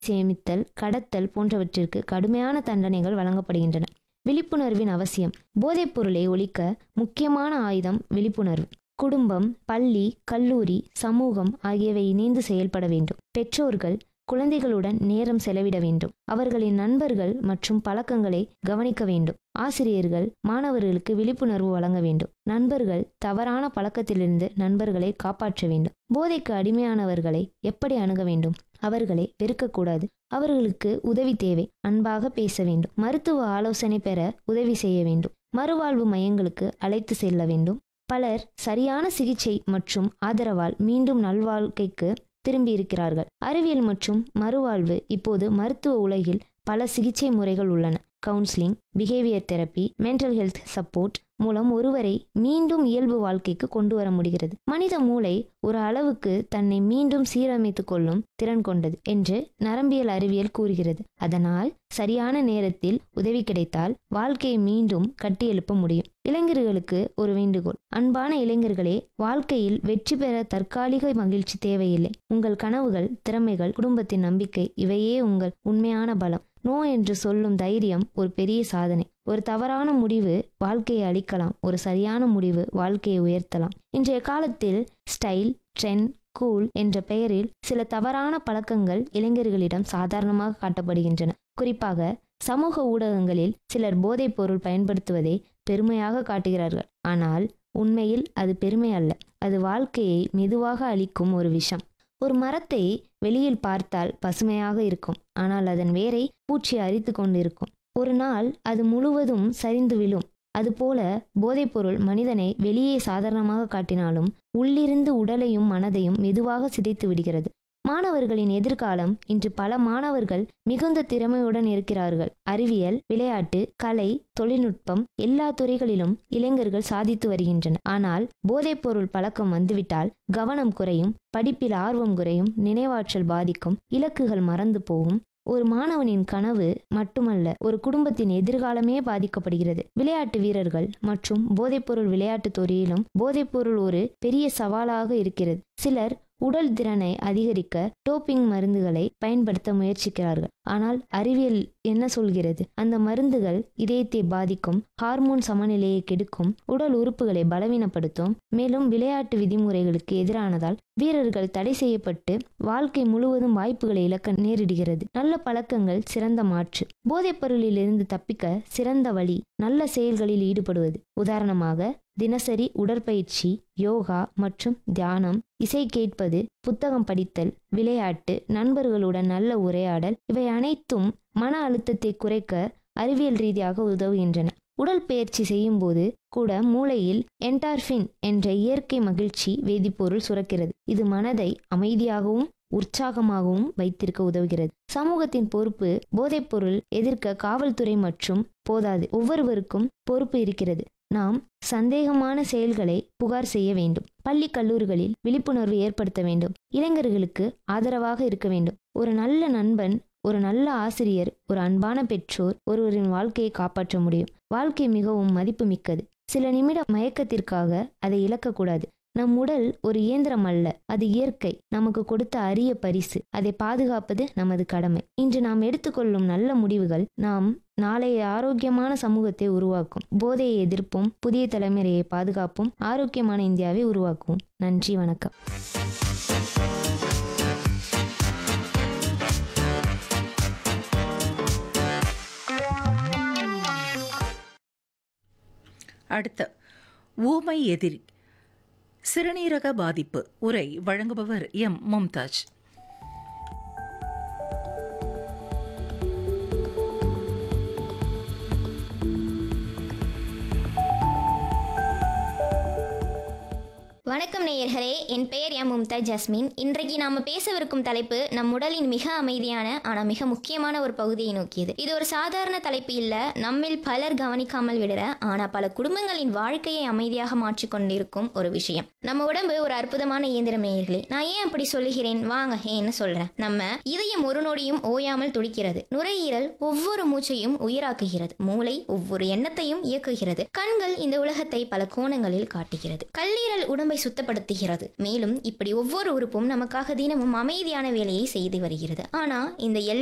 சேமித்தல் கடத்தல் போன்றவற்றிற்கு கடுமையான தண்டனைகள் வழங்கப்படுகின்றன விழிப்புணர்வின் அவசியம் போதைப் பொருளை ஒழிக்க முக்கியமான ஆயுதம் விழிப்புணர்வு குடும்பம் பள்ளி கல்லூரி சமூகம் ஆகியவை இணைந்து செயல்பட வேண்டும் பெற்றோர்கள் குழந்தைகளுடன் நேரம் செலவிட வேண்டும் அவர்களின் நண்பர்கள் மற்றும் பழக்கங்களை கவனிக்க வேண்டும் ஆசிரியர்கள் மாணவர்களுக்கு விழிப்புணர்வு வழங்க வேண்டும் நண்பர்கள் தவறான பழக்கத்திலிருந்து நண்பர்களை காப்பாற்ற வேண்டும் போதைக்கு அடிமையானவர்களை எப்படி அணுக வேண்டும் அவர்களை வெறுக்கக்கூடாது அவர்களுக்கு உதவி தேவை அன்பாக பேச வேண்டும் மருத்துவ ஆலோசனை பெற உதவி செய்ய வேண்டும் மறுவாழ்வு மையங்களுக்கு அழைத்து செல்ல வேண்டும் பலர் சரியான சிகிச்சை மற்றும் ஆதரவால் மீண்டும் நல்வாழ்க்கைக்கு திரும்பி இருக்கிறார்கள் அறிவியல் மற்றும் மறுவாழ்வு இப்போது மருத்துவ உலகில் பல சிகிச்சை முறைகள் உள்ளன counselling behaviour therapy mental health support மூலம் ஒருவரை மீண்டும் இயல்பு வாழ்க்கைக்கு கொண்டு வர முடிகிறது மனித மூளை ஒரு அளவுக்கு தன்னை மீண்டும் சீரமைத்துக் கொள்ளும் திறன் கொண்டது என்று நரம்பியல் அறிவியல் கூறுகிறது அதனால் சரியான நேரத்தில் உதவி கிடைத்தால் வாழ்க்கையை மீண்டும் கட்டியெழுப்ப முடியும் இளைஞர்களுக்கு ஒரு வேண்டுகோள் அன்பான இளைஞர்களே வாழ்க்கையில் வெற்றி பெற தற்காலிக மகிழ்ச்சி தேவையில்லை உங்கள் கனவுகள் திறமைகள் குடும்பத்தின் நம்பிக்கை இவையே உங்கள் உண்மையான பலம் நோ என்று சொல்லும் தைரியம் ஒரு பெரிய சாதனை ஒரு தவறான முடிவு வாழ்க்கையை அழிக்கலாம் ஒரு சரியான முடிவு வாழ்க்கையை உயர்த்தலாம் இன்றைய காலத்தில் ஸ்டைல் ட்ரெண்ட் கூல் என்ற பெயரில் சில தவறான பழக்கங்கள் இளைஞர்களிடம் சாதாரணமாக காட்டப்படுகின்றன குறிப்பாக சமூக ஊடகங்களில் சிலர் போதைப் பொருள் பயன்படுத்துவதை பெருமையாக காட்டுகிறார்கள் ஆனால் உண்மையில் அது பெருமை அல்ல அது வாழ்க்கையை மெதுவாக அளிக்கும் ஒரு விஷம் ஒரு மரத்தை வெளியில் பார்த்தால் பசுமையாக இருக்கும் ஆனால் அதன் வேரை பூச்சி அரித்து கொண்டிருக்கும் ஒரு நாள் அது முழுவதும் சரிந்து விழும் அதுபோல போதைப்பொருள் மனிதனை வெளியே சாதாரணமாக காட்டினாலும் உள்ளிருந்து உடலையும் மனதையும் மெதுவாக சிதைத்து விடுகிறது மாணவர்களின் எதிர்காலம் இன்று பல மாணவர்கள் மிகுந்த திறமையுடன் இருக்கிறார்கள் அறிவியல் விளையாட்டு கலை தொழில்நுட்பம் எல்லா துறைகளிலும் இளைஞர்கள் சாதித்து வருகின்றனர் ஆனால் போதைப்பொருள் பழக்கம் வந்துவிட்டால் கவனம் குறையும் படிப்பில் ஆர்வம் குறையும் நினைவாற்றல் பாதிக்கும் இலக்குகள் மறந்து போகும் ஒரு மாணவனின் கனவு மட்டுமல்ல ஒரு குடும்பத்தின் எதிர்காலமே பாதிக்கப்படுகிறது விளையாட்டு வீரர்கள் மற்றும் போதைப்பொருள் விளையாட்டு துறையிலும் போதைப்பொருள் ஒரு பெரிய சவாலாக இருக்கிறது சிலர் உடல் திறனை அதிகரிக்க டோப்பிங் மருந்துகளை பயன்படுத்த முயற்சிக்கிறார்கள் ஆனால் அறிவியல் என்ன சொல்கிறது அந்த மருந்துகள் இதயத்தை பாதிக்கும் ஹார்மோன் சமநிலையை கெடுக்கும் உடல் உறுப்புகளை பலவீனப்படுத்தும் மேலும் விளையாட்டு விதிமுறைகளுக்கு எதிரானதால் வீரர்கள் தடை செய்யப்பட்டு வாழ்க்கை முழுவதும் வாய்ப்புகளை இழக்க நேரிடுகிறது நல்ல பழக்கங்கள் சிறந்த மாற்று போதைப் பொருளிலிருந்து தப்பிக்க சிறந்த வழி நல்ல செயல்களில் ஈடுபடுவது உதாரணமாக தினசரி உடற்பயிற்சி யோகா மற்றும் தியானம் இசை கேட்பது புத்தகம் படித்தல் விளையாட்டு நண்பர்களுடன் நல்ல உரையாடல் இவை அனைத்தும் மன அழுத்தத்தை குறைக்க அறிவியல் ரீதியாக உதவுகின்றன உடல் பயிற்சி செய்யும் போது கூட மூளையில் என்டார்பின் என்ற இயற்கை மகிழ்ச்சி வேதிப்பொருள் சுரக்கிறது இது மனதை அமைதியாகவும் உற்சாகமாகவும் வைத்திருக்க உதவுகிறது சமூகத்தின் பொறுப்பு போதைப்பொருள் எதிர்க்க காவல்துறை மற்றும் போதாது ஒவ்வொருவருக்கும் பொறுப்பு இருக்கிறது நாம் சந்தேகமான செயல்களை புகார் செய்ய வேண்டும் பள்ளி கல்லூரிகளில் விழிப்புணர்வு ஏற்படுத்த வேண்டும் இளைஞர்களுக்கு ஆதரவாக இருக்க வேண்டும் ஒரு நல்ல நண்பன் ஒரு நல்ல ஆசிரியர் ஒரு அன்பான பெற்றோர் ஒருவரின் வாழ்க்கையை காப்பாற்ற முடியும் வாழ்க்கை மிகவும் மதிப்புமிக்கது சில நிமிட மயக்கத்திற்காக அதை இழக்கக்கூடாது நம் உடல் ஒரு இயந்திரம் அல்ல அது இயற்கை நமக்கு கொடுத்த அரிய பரிசு அதை பாதுகாப்பது நமது கடமை இன்று நாம் எடுத்துக்கொள்ளும் நல்ல முடிவுகள் நாம் நாளைய ஆரோக்கியமான சமூகத்தை உருவாக்கும் போதையை எதிர்ப்போம் புதிய தலைமுறையை பாதுகாப்போம் ஆரோக்கியமான இந்தியாவை உருவாக்குவோம் நன்றி வணக்கம் அடுத்த ஊமை எதிரி சிறுநீரக பாதிப்பு உரை வழங்குபவர் எம் மும்தாஜ் வணக்கம் நேயர்களே என் பெயர் எம் மும்தா ஜஸ்மின் இன்றைக்கு நாம பேசவிருக்கும் தலைப்பு நம் உடலின் மிக அமைதியான ஆனால் மிக முக்கியமான ஒரு பகுதியை நோக்கியது இது ஒரு சாதாரண தலைப்பு இல்ல நம்மில் பலர் கவனிக்காமல் விடுற ஆனா பல குடும்பங்களின் வாழ்க்கையை அமைதியாக மாற்றிக் கொண்டிருக்கும் ஒரு விஷயம் நம்ம உடம்பு ஒரு அற்புதமான இயந்திரம் நேயர்களே நான் ஏன் அப்படி சொல்லுகிறேன் வாங்க ஏன்னு சொல்றேன் நம்ம இதயம் ஒரு நொடியும் ஓயாமல் துடிக்கிறது நுரையீரல் ஒவ்வொரு மூச்சையும் உயிராக்குகிறது மூளை ஒவ்வொரு எண்ணத்தையும் இயக்குகிறது கண்கள் இந்த உலகத்தை பல கோணங்களில் காட்டுகிறது கல்லீரல் உடம்பை சுத்தப்படுத்துகிறது மேலும் இப்படி ஒவ்வொரு உறுப்பும் நமக்காக தினமும் அமைதியான வேலையை செய்து வருகிறது ஆனா இந்த எல்லா